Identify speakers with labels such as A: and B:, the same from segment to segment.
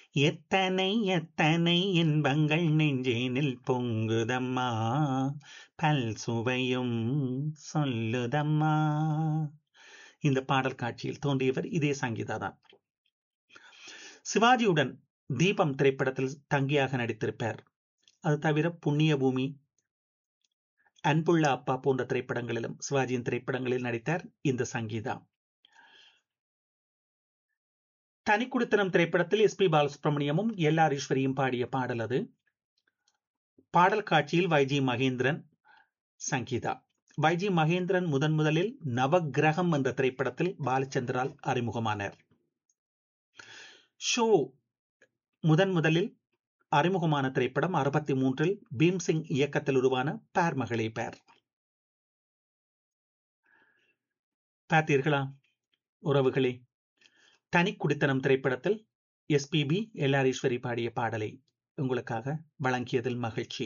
A: எத்தனை எத்தனை இன்பங்கள் நெஞ்சேனில் பொங்குதம்மா பல் சுவையும் சொல்லுதம்மா இந்த பாடல் காட்சியில் தோன்றியவர் இதே சங்கீதா தான் சிவாஜியுடன் தீபம் திரைப்படத்தில் தங்கியாக நடித்திருப்பார் அது தவிர புண்ணிய பூமி அன்புள்ள அப்பா போன்ற திரைப்படங்களிலும் சிவாஜியின் திரைப்படங்களில் நடித்தார் இந்த சங்கீதா தனி குடித்தனம் திரைப்படத்தில் எஸ் பி பாலசுப்ரமணியமும் எல் ஆர் ஈஸ்வரியும் பாடிய பாடல் அது பாடல் காட்சியில் வைஜி மகேந்திரன் சங்கீதா வைஜி மகேந்திரன் முதன் முதலில் நவகிரகம் என்ற திரைப்படத்தில் பாலச்சந்திரால் அறிமுகமானார் ஷோ முதன் முதலில் அறிமுகமான திரைப்படம் அறுபத்தி மூன்றில் பீம்சிங் இயக்கத்தில் உருவான பேர் மகளே பேர் பார்த்தீர்களா உறவுகளே தனி குடித்தனம் திரைப்படத்தில் எஸ்பிபி எல்லாரீஸ்வரி பாடிய பாடலை உங்களுக்காக வழங்கியதில் மகிழ்ச்சி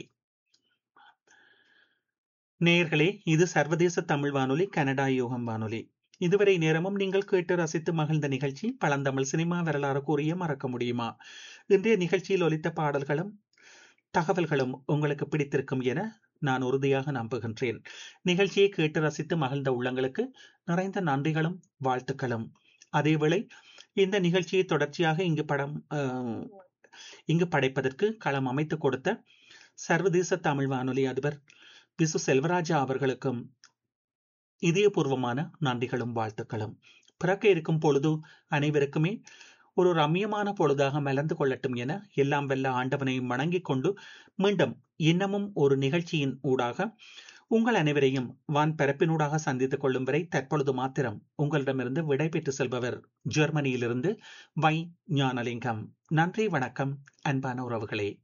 A: நேயர்களே இது சர்வதேச தமிழ் வானொலி கனடா யோகம் வானொலி இதுவரை நேரமும் நீங்கள் கேட்டு ரசித்து மகிழ்ந்த நிகழ்ச்சி பழந்தமிழ் சினிமா வரலாறு கூறிய மறக்க முடியுமா இன்றைய நிகழ்ச்சியில் ஒலித்த பாடல்களும் தகவல்களும் உங்களுக்கு பிடித்திருக்கும் என நான் உறுதியாக நம்புகின்றேன் நிகழ்ச்சியை கேட்டு ரசித்து மகிழ்ந்த உள்ளங்களுக்கு நிறைந்த நன்றிகளும் வாழ்த்துக்களும் அதேவேளை இந்த நிகழ்ச்சியை தொடர்ச்சியாக இங்கு படம் இங்கு படைப்பதற்கு களம் அமைத்து கொடுத்த சர்வதேச தமிழ் வானொலி அதிபர் விசு செல்வராஜா அவர்களுக்கும் இதயபூர்வமான நன்றிகளும் வாழ்த்துக்களும் பிறக்க இருக்கும் பொழுது அனைவருக்குமே ஒரு ரம்யமான பொழுதாக மலர்ந்து கொள்ளட்டும் என எல்லாம் வெல்ல ஆண்டவனையும் வணங்கிக் கொண்டு மீண்டும் இன்னமும் ஒரு நிகழ்ச்சியின் ஊடாக உங்கள் அனைவரையும் வான் பரப்பினூடாக சந்தித்துக் கொள்ளும் வரை தற்பொழுது மாத்திரம் உங்களிடமிருந்து விடை பெற்று செல்பவர் ஜெர்மனியிலிருந்து வை ஞானலிங்கம் நன்றி வணக்கம் அன்பான உறவுகளே